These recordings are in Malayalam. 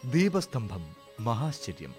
ദീപസ്തംഭം മഹാശ്ചര്യം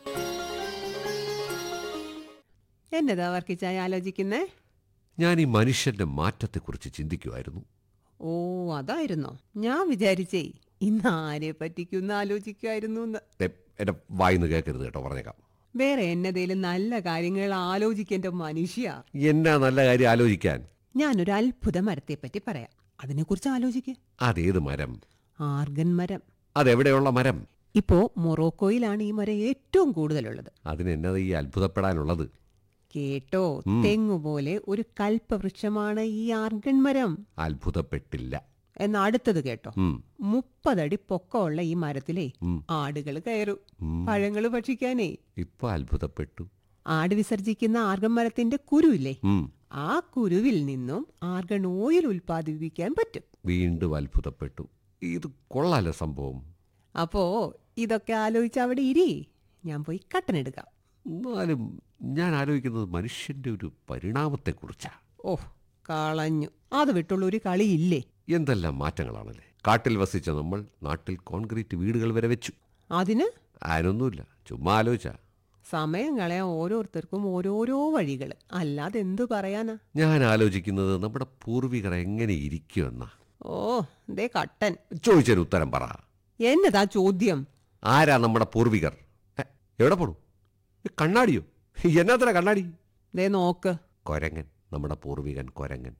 എന്നതാ വർക്കിച്ചായ ആലോചിക്കുന്നേ ഞാൻ ഈ മനുഷ്യന്റെ മാറ്റത്തെക്കുറിച്ച് ചിന്തിക്കുമായിരുന്നു ഓ അതായിരുന്നോ ഞാൻ വിചാരിച്ചേ ഇന്ന് ആരെ പറ്റിക്കുന്ന ആലോചിക്കുമായിരുന്നു എന്ന് ദേ, എന്റെ വായിന്ന് കേൾക്കരുത് കേട്ടോ പറഞ്ഞേക്കാം വേറെ എന്നതേലും നല്ല കാര്യങ്ങൾ ആലോചിക്കേണ്ട മനുഷ്യ എന്നാ നല്ല കാര്യം ആലോചിക്കാൻ ഞാനൊരു അത്ഭുത മരത്തെ പറ്റി പറയാം അതിനെക്കുറിച്ച് ആലോചിക്കേ അതേത് മരം ആർഗൻ മരം അതെവിടെയുള്ള മരം ഇപ്പോ മൊറോക്കോയിലാണ് ഈ മരം ഏറ്റവും കൂടുതലുള്ളത് അതിനെന്നത് ഈ അത്ഭുതപ്പെടാനുള്ളത് കേട്ടോ തെങ്ങുപോലെ ഒരു കൽപ്പവൃക്ഷമാണ് ഈ ആർഗൻ മരം അത്ഭുതപ്പെട്ടില്ല എന്നാ അടുത്തത് കേട്ടോ ഉം. മുപ്പതടി പൊക്കമുള്ള ഈ മരത്തിലേ ഉം. ആടുകൾ കയറും പഴങ്ങൾ ഭക്ഷിക്കാനേ ഇപ്പൊ അത്ഭുതപ്പെട്ടു ആട് വിസർജിക്കുന്ന ആർഗൻ മരത്തിന്റെ കുരുവില്ലേ ഉം. ആ കുരുവിൽ നിന്നും ആർഗൺ ഓയിൽ ഉൽപ്പാദിപ്പിക്കാൻ പറ്റും വീണ്ടും അത്ഭുതപ്പെട്ടു ഇത് കൊള്ളാലോ സംഭവം അപ്പോ ഇതൊക്കെ ആലോചിച്ച് അവിടെ ഇരി ഞാൻ പോയി കട്ടനെടുക്കാം എന്നാലും ഞാൻ ആലോചിക്കുന്നത് മനുഷ്യന്റെ ഒരു പരിണാമത്തെക്കുറിച്ചാ ഓ കളഞ്ഞു അത് വിട്ടുള്ള ഒരു കളിയില്ലേ എന്തെല്ലാം മാറ്റങ്ങളാണല്ലേ കാട്ടിൽ വസിച്ച നമ്മൾ നാട്ടിൽ കോൺക്രീറ്റ് വീടുകൾ വരെ വെച്ചു അതിന് അതിനൊന്നുമില്ല ചുമ്മാ ആലോചിച്ച സമയം കളയാൻ ഓരോരുത്തർക്കും ഓരോരോ വഴികൾ അല്ലാതെ എന്തു പറയാനാ ഞാൻ ആലോചിക്കുന്നത് നമ്മുടെ പൂർവികർ എങ്ങനെ ഇരിക്കുമെന്നാ ഓ ദേ കട്ടൻ ചോദിച്ചൊരു ഉത്തരം പറ എന്നതാ ചോദ്യം ആരാ നമ്മുടെ പൂർവികർ എ, എവിടെ പോണു ഈ കണ്ണാടിയോ എന്നാത്ര കണ്ണാടി ദേ നോക്ക് കൊരങ്ങൻ നമ്മുടെ പൂർവികൻ കൊരങ്ങൻ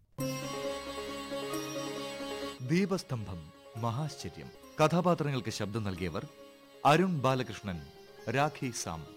ദീപസ്തംഭം മഹാശ്ചര്യം കഥാപാത്രങ്ങൾക്ക് ശബ്ദം നൽകിയവർ അരുൺ ബാലകൃഷ്ണൻ രാഖി സാം